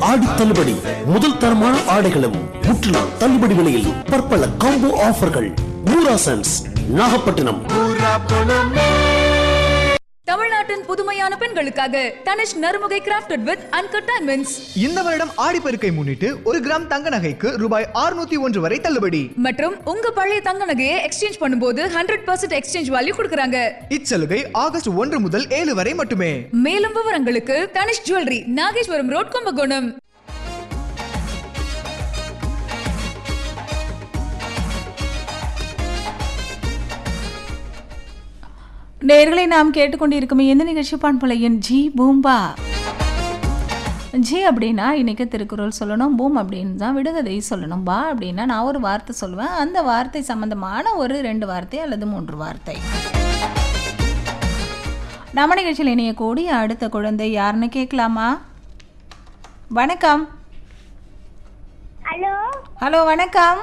ஆடி தள்ளுபடி முதல் தரமான ஆடைகளும் முற்றிலும் தள்ளுபடி விலையில் பற்பல காம்போ ஆஃபர்கள் ஊராசன்ஸ் நாகப்பட்டினம் தமிழ்நாட்டின் புதுமையான பெண்களுக்காக Tanishq Narumugai crafted with uncut diamonds இந்த வருடம் ஆடிப்பெருக்கை முன்னிட்டு ஒரு கிராம் தங்க நகைக்கு ரூபாய் 601 ஒன்று வரை தள்ளுபடி மற்றும் உங்க பழைய தங்க நகையை எக்ஸ்சேஞ்ச் பண்ணும்போது ஹண்ட்ரட் பர்சன்ட் எக்ஸ்சேஞ்ச் வேல்யூ கொடுக்குறாங்க இச்சலுகை ஆகஸ்ட் ஒன்று முதல் ஏழு வரை மட்டுமே மேலும் விவரங்களுக்கு தனிஷ் ஜுவல்லரி நாகேஸ்வரம் ரோட் கும்பகோணம் நேர்களை நாம் கேட்டுக்கொண்டிருக்கும் இந்த நிகழ்ச்சி பண்பலையின் ஜி பூம்பா ஜி அப்படின்னா இன்னைக்கு திருக்குறள் சொல்லணும் பூம் அப்படின்னு தான் விடுகதை சொல்லணும் பா அப்படின்னா நான் ஒரு வார்த்தை சொல்லுவேன் அந்த வார்த்தை சம்பந்தமான ஒரு ரெண்டு வார்த்தை அல்லது மூன்று வார்த்தை நம்ம நிகழ்ச்சியில் இணைய கூடி அடுத்த குழந்தை யாருன்னு கேட்கலாமா வணக்கம் ஹலோ ஹலோ வணக்கம்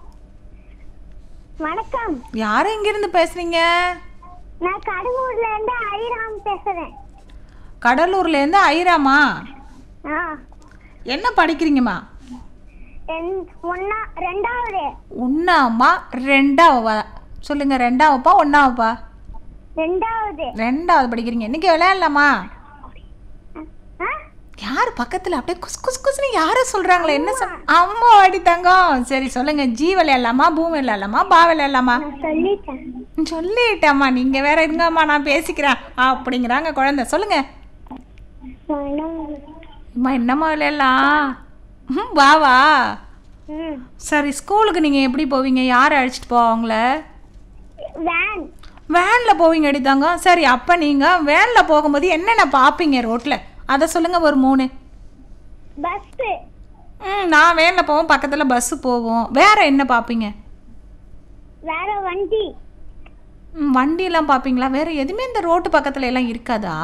வணக்கம் யார் எங்கிருந்து பேசுறீங்க நான் கடலூர்ல இருந்து ஹரிராம் பேசுறேன் கடலூர்லேருந்து ஐராமா ஆ என்ன படிக்கிறீங்கம்மா என்- ஒண்ணா ரெண்டாவது ஒன்றாவா ரெண்டாவதா சொல்லுங்க ரெண்டாவப்பா ஒன்றாவப்பா ரெண்டாவது ரெண்டாவது படிக்கிறீங்க இன்னைக்கு விளையாடலாமா ஆ? யார் பக்கத்தில் அப்படியே குஸ் குஸ் குஸ்னு யாரும் சொல்கிறாங்களே என்ன சொல் அம்மா வாடி தங்கம் சரி சொல்லுங்க ஜி விளையாடலாமா பூ விளையாடலாமா பா விளையாடலாமா நான் சொல்லிட்டேன் சொல்லிட்டேம்மா நீங்கள் வேற இருங்கம்மா நான் பேசிக்கிறேன் அப்படிங்கிறாங்க குழந்தை சொல்லுங்க வணக்கம். அம்மா என்னம்மா விளையாடலாம் ம் வா வா ம் சரி ஸ்கூலுக்கு நீங்கள் எப்படி போவீங்க யார் அழைச்சிட்டு போவாங்கள வேன் வேனில் போவீங்க அடித்தாங்க சரி அப்போ நீங்கள் வேனில் போகும்போது என்னென்ன பார்ப்பீங்க ரோட்டில் அதை சொல்லுங்கள் ஒரு மூணு பஸ் ம் நான் வேனில் போவோம் பக்கத்தில் பஸ்ஸு போவோம் வேற என்ன பார்ப்பீங்க வேற வண்டி ம், வண்டியெல்லாம் பார்ப்பீங்களா வேற எதுவுமே இந்த ரோட்டு பக்கத்துல எல்லாம் இருக்காதா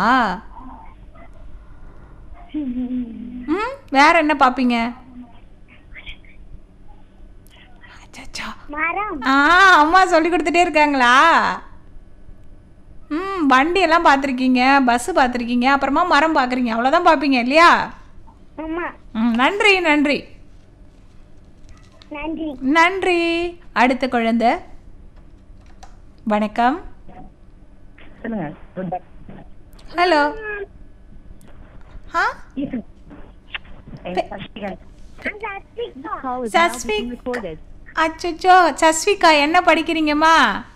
ம் வேற என்ன பார்ப்பீங்க அச்சச்சோ. மரம் ஆ அம்மா சொல்லி கொடுத்துட்டே இருக்காங்களா ம் வண்டியெல்லாம் பார்த்துருக்கீங்க பஸ்ஸு பார்த்துருக்கீங்க அப்புறமா மரம் பார்க்குறீங்க அவ்வளோதான் பார்ப்பீங்க இல்லையா ஆமா ம் நன்றி நன்றி நன்றி நன்றி அடுத்த குழந்தை வணக்கம் ஹலோ ஆ நான் சத்விகா. சஸ்விக் அச்சோ சஸ்விகா என்ன படிக்கிறீங்கம்மா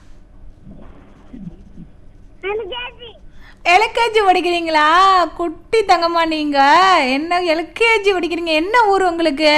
நான் கேஜி எல்கேஜி படிக்கிறீங்களா குட்டி தங்கம்மா நீங்க என்ன எல்கேஜி படிக்கிறீங்க என்ன ஊர் உங்களுக்கு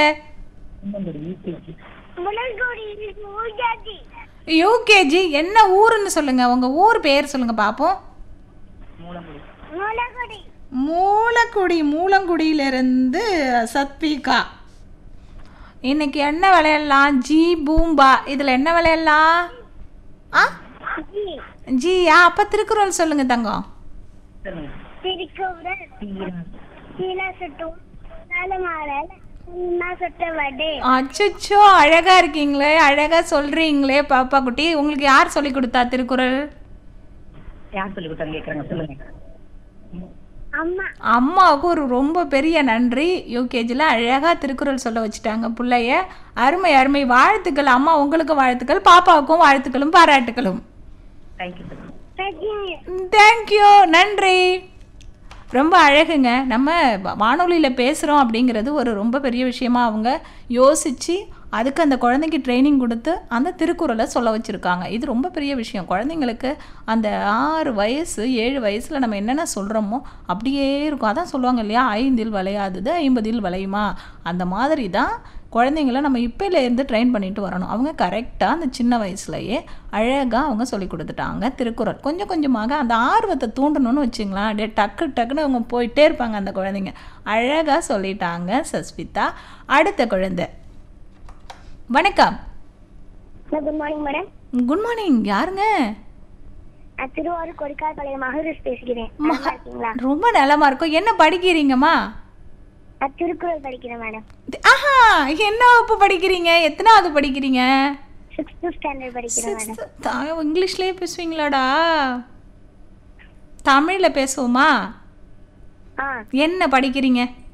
முழங்கோடி ஊஜாஜி யூகேஜி என்ன ஊருன்னு சொல்லுங்க உங்க ஊர் பேர் சொல்லுங்க பாப்போம் முழங்கோடி மூலக்குடி மூலங்குடியிலிருந்து சத்விகா இன்னைக்கு என்ன விளையாடலாம் ஜி பூம்பா இதில் என்ன விளையாடலாம் ஆ ஜி ஜியா அப்போ திருக்குறள் சொல்லுங்க தங்கம் திருக்குறள் கீழே சுட்டும் நலமாறல் நான் சுட்ட வடை அச்சச்சோ அழகா இருக்கீங்களே அழகா சொல்றீங்களே பாப்பா குட்டி உங்களுக்கு யார் சொல்லி கொடுத்தா திருக்குறள் யார் சொல்லி கொடுத்தாங்க கேக்குறாங்க சொல்லுங்க அம்மா அம்மாவுக்கு ஒரு ரொம்ப பெரிய நன்றி யூகேஜியில் அழகாக திருக்குறள் சொல்ல வச்சுட்டாங்க பிள்ளைய அருமை அருமை வாழ்த்துக்கள் அம்மா உங்களுக்கு வாழ்த்துக்கள் பாப்பாவுக்கும் வாழ்த்துக்களும் பாராட்டுக்களும் தேங்க்யூ சார் சத்யா தேங்க்யூ நன்றி ரொம்ப அழகுங்க நம்ம வானொலியில் பேசுகிறோம் அப்படிங்கிறது ஒரு ரொம்ப பெரிய விஷயமா அவங்க யோசித்து அதுக்கு அந்த குழந்தைக்கு ட்ரைனிங் கொடுத்து அந்த திருக்குறளை சொல்ல வச்சுருக்காங்க இது ரொம்ப பெரிய விஷயம் குழந்தைங்களுக்கு அந்த ஆறு வயசு ஏழு வயசில் நம்ம என்னென்ன சொல்கிறோமோ அப்படியே இருக்கும் அதான் சொல்லுவாங்க இல்லையா ஐந்தில் விளையாதது ஐம்பதில் விளையுமா அந்த மாதிரி தான் குழந்தைங்கள நம்ம இப்போலேருந்து ட்ரெயின் பண்ணிட்டு வரணும் அவங்க கரெக்டாக அந்த சின்ன வயசுலயே அழகாக அவங்க சொல்லி கொடுத்துட்டாங்க திருக்குறள் கொஞ்சம் கொஞ்சமாக அந்த ஆர்வத்தை தூண்டணும்னு வச்சுங்களேன் அப்படியே டக்கு டக்குன்னு அவங்க போயிட்டே இருப்பாங்க அந்த குழந்தைங்க அழகாக சொல்லிட்டாங்க சஸ்மிதா அடுத்த குழந்தை வணக்கம் good morning madam good morning யாருங்க நான் திருவாரூர் கொடிக்கால்பாளையம் மகரிஷ் பேசுகிறேன் நல்லா இருக்கீங்களா ரொம்ப நலமா இருக்கும் என்ன படிக்கிறீங்கம்மா நான் திருக்குறள் படிக்கிறேன் மேடம் ஆஹா என்ன வகுப்பு படிக்கிறீங்க எத்தனாவது படிக்கிறீங்க சிக்ஸ்த் ஸ்டாண்டர்ட் படிக்கிறேன் மேடம் Sixth. தா- இங்கிலீஷ்லயே பேசுவீங்களாடா தமிழ்ல பேசுவோமா ஆ என்ன படிக்கிறீங்க